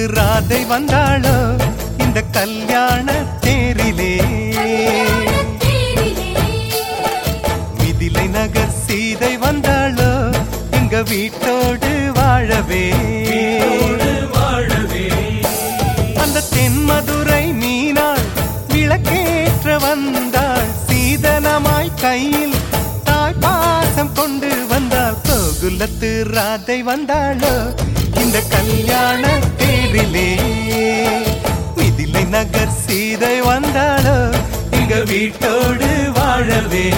ராதை வந்தாளோ இந்த கல்யாண தேரிலே மிதிலை நகர் சீதை வந்தாளோ எங்க வீட்டோடு வாழவே அந்த தென்மதுரை மீனாள் விளக்கேற்ற வந்தாள் சீதனமாய் கையில் தாய் பாசம் கொண்டு வந்தாள் கோகுலத்து ராதை வந்தாளோ இந்த கல்யாண தேரிலே மிதிலை நகர் சீதை வந்தாளோ எங்க வீட்டோடு வாழவே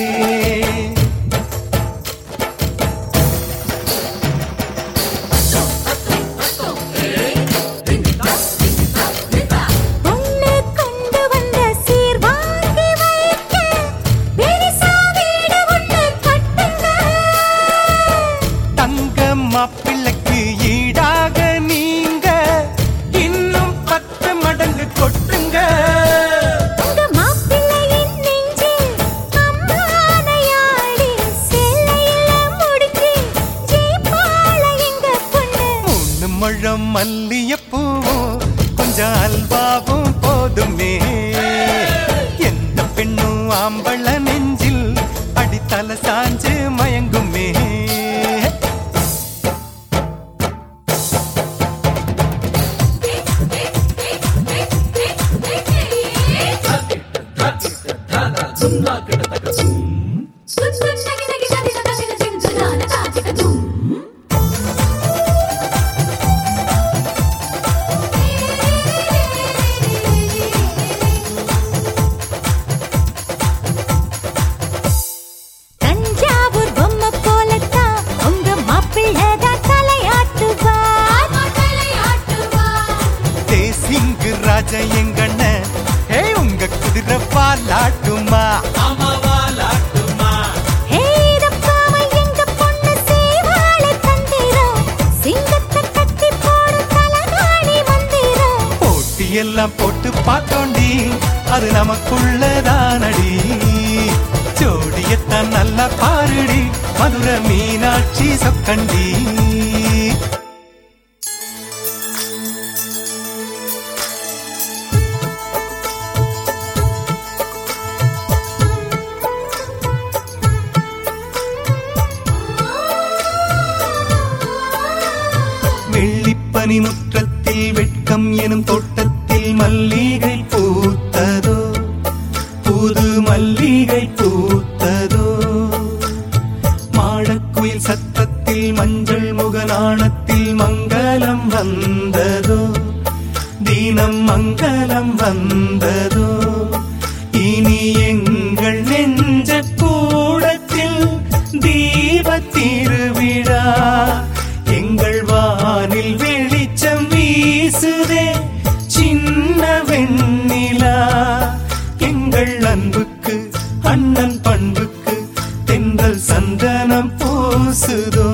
பொண்ணு கொண்டு வந்த சீர் வாங்கி வைக்க பெரிசா வீடு ஒண்ணு கட்டுங்க தங்க மாப்பிள்ளைக்கு ஈடாக நீங்க இன்னும் பத்து மடங்கு கொட்டுங்க உங்க மாப்பிள்ளையின் நெஞ்சில் அம்மானையாடி சேலையில முடிச்சு ஜீப்பாள எங்க பொண்ணு மூணு முழம் மல்லியப்பூவும் கொஞ்சம் அல்வாவும் போதுமே எந்த பெண்ணும் ஆம்பள நெஞ்சில் அடித்தல சாஞ்சு மயங்குமே தஞ்சாவூர் பொம்மை போலத்தான் உங்க மாப்பிள்ளதான் தலையாட்டுவார் தேசிங்கு ராஜ எங்கண்ண ஏ உங்க குதிரை பாலாட்டுமா ஹே, இதப்பாவை எங்க பொண்ணு சேவாள தந்திரம். சிங்கத்தை கட்டி போடும் தலகாணி மந்திரம். போட்டி எல்லாம் போட்டு பார்த்தோண்டி அது நமக்குள்ளதானடி ஜோடியத்தான் நல்லா பாருடி மதுரை மீனாட்சி சொக்கண்டி வெள்ளிப்பனி முற்றத்தில் வெட்கம் எனும் தோட்டத்தில் மல்லிகை பூத்ததோ புது மல்லிகை பூத்ததோ மாடக்குயில் சத்தத்தில் மஞ்சள் முகநாணத்தில் மங்களம் வந்ததோ தீனம் மங்களம் வந்ததோ இனி எங்கள் நெஞ்ச கூடத்தில் தீப திருவிழா எங்கள் வானில் வெளிச்சம் வீசுதே சின்ன வெண்ணிலா எங்கள் அன்புக்கு அண்ணன் பண்புக்கு தென்றல் சந்தனம் பூசுதோ